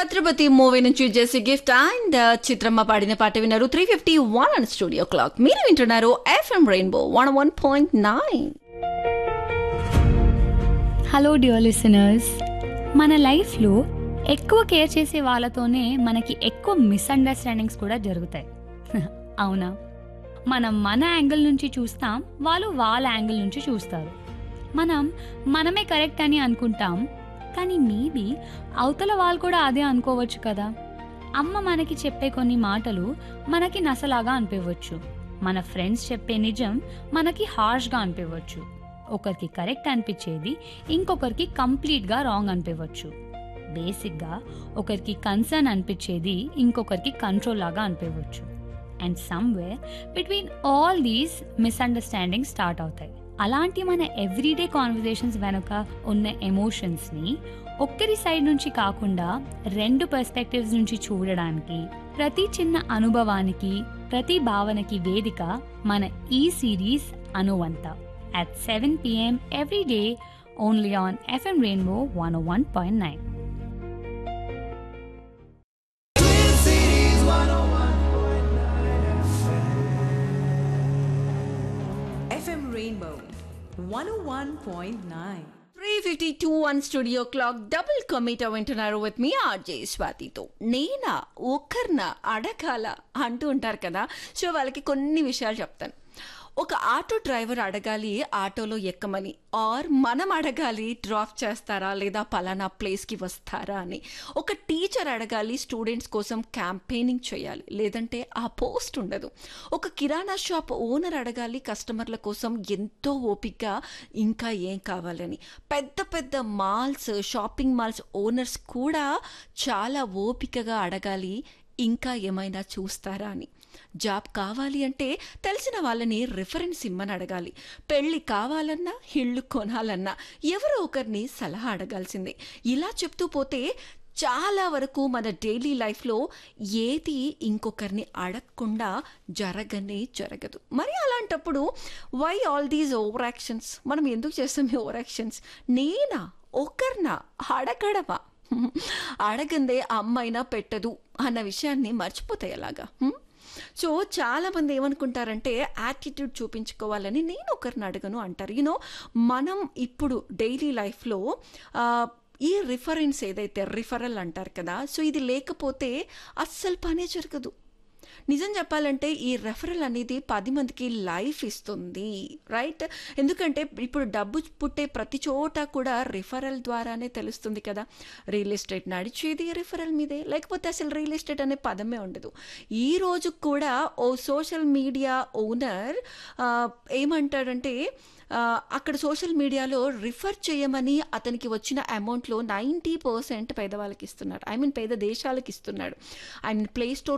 Chhatrapati movie నుంచి జెసి gift and చిత్రమ్మ పాడిన పాట విన్నారు three fifty one and studio clock మీరు వింటున్నారు FM Rainbow one one point nine hello dear listeners మన లైఫ్లో ఎక్కువ కేర్ చేసే వాళ్ళతోనే మనకి ఎక్కువ మిస్అండర్స్టాండింగ్స్ కూడా జరుగుతాయి అవునా మనం మన యాంగిల్ నుంచి చూస్తాం వాళ్ళు వాళ్ళ యాంగిల్ నుంచి చూస్తారు మనం మనమే కరెక్ట్ అని అనుకుంటాం కానీ మేబీ అవతల వాళ్ళు కూడా అదే అనుకోవచ్చు కదా అమ్మ మనకి చెప్పే కొన్ని మాటలు మనకి నసలాగా అనిపించవచ్చు మన ఫ్రెండ్స్ చెప్పే నిజం మనకి హార్ష్గా అనిపించవచ్చు ఒకరికి కరెక్ట్ అనిపించేది ఇంకొకరికి కంప్లీట్గా రాంగ్ అనిపించవచ్చు బేసిక్గా ఒకరికి కన్సర్న్ అనిపించేది ఇంకొకరికి కంట్రోల్ లాగా అనిపించవచ్చు and somewhere between all these misunderstanding start అవుతాయి అలాంటి మన ఎవ్రీడే కాన్వర్జేషన్స్ వెనుక ఉన్న ఎమోషన్స్ని ఒక్కరి సైడ్ నుంచి కాకుండా రెండు పర్స్పెక్టివ్స్ నుంచి చూడడానికి ప్రతి చిన్న అనుభవానికి ప్రతి భావనకి వేదిక మన ఈ సిరీస్ అనువంత at 7 p.m. every day only on FM Rainbow 101.9. FM Rainbow 101.9. Three fifty two one studio clock double కమిట వింటున్నారు విత్ మీ ఆర్జే స్వాతితో నేనా ఒక్కరినా అడగాల అంటూ ఉంటారు కదా సో వాళ్ళకి కొన్ని విషయాలు చెప్తాను ఒక ఆటో డ్రైవర్ అడగాలి ఆటోలో ఎక్కమని ఆర్ మనం అడగాలి డ్రాప్ చేస్తారా లేదా పలానా ప్లేస్కి వస్తారా అని ఒక టీచర్ అడగాలి స్టూడెంట్స్ కోసం క్యాంపెయినింగ్ చేయాలి లేదంటే ఆ పోస్ట్ ఉండదు ఒక కిరాణా షాప్ ఓనర్ అడగాలి కస్టమర్ల కోసం ఎంతో ఓపికగా ఇంకా ఏం కావాలని పెద్ద పెద్ద మాల్స్ షాపింగ్ మాల్స్ ఓనర్స్ కూడా చాలా ఓపికగా అడగాలి ఇంకా ఏమైనా చూస్తారా అని జాబ్ కావాలి అంటే తెలిసిన వాళ్ళని రిఫరెన్స్ ఇమ్మని అడగాలి పెళ్ళి కావాలన్నా ఇళ్ళు కొనాలన్నా ఎవరో ఒకరిని సలహా అడగాల్సిందే ఇలా చెప్తూ పోతే చాలా వరకు మన డైలీ లైఫ్లో ఏది ఇంకొకరిని అడగకుండా జరగనే జరగదు మరి అలాంటప్పుడు why all these over actions మనం ఎందుకు చేస్తాం ఈ ఓవర్ యాక్షన్స్ నేనా ఒకరినా అడగడమా అడగందే అమ్మైనా పెట్టదు అన్న విషయాన్ని మర్చిపోతాయి అలాగా హ్మ్? సో చాలామంది ఏమనుకుంటారంటే యాటిట్యూడ్ చూపించుకోవాలని నేను ఒకరిని అడగను అంటారు యూనో మనం ఇప్పుడు డైలీ లైఫ్లో ఆ, ఈ రిఫరెన్స్ ఏదైతే రిఫరల్ అంటారు కదా సో ఇది లేకపోతే అస్సలు పనే జరగదు నిజం చెప్పాలంటే ఈ రెఫరల్ అనేది పది మందికి లైఫ్ ఇస్తుంది రైట్ ఎందుకంటే ఇప్పుడు డబ్బు పుట్టే ప్రతి చోట కూడా రిఫరల్ ద్వారానే తెలుస్తుంది కదా రియల్ ఎస్టేట్ నడిచేది రిఫరల్ మీదే లేకపోతే అసలు రియల్ ఎస్టేట్ అనే పదమే ఉండదు ఈ రోజు కూడా ఓ సోషల్ మీడియా ఓనర్ ఏమంటాడంటే ఆ, అక్కడ సోషల్ మీడియాలో రిఫర్ చేయమని అతనికి వచ్చిన అమౌంట్లో నైంటీ పర్సెంట్ పేదవాళ్ళకి ఇస్తున్నాడు ఐ మీన్ పేద దేశాలకు ఇస్తున్నాడు అండ్ ప్లే స్టోర్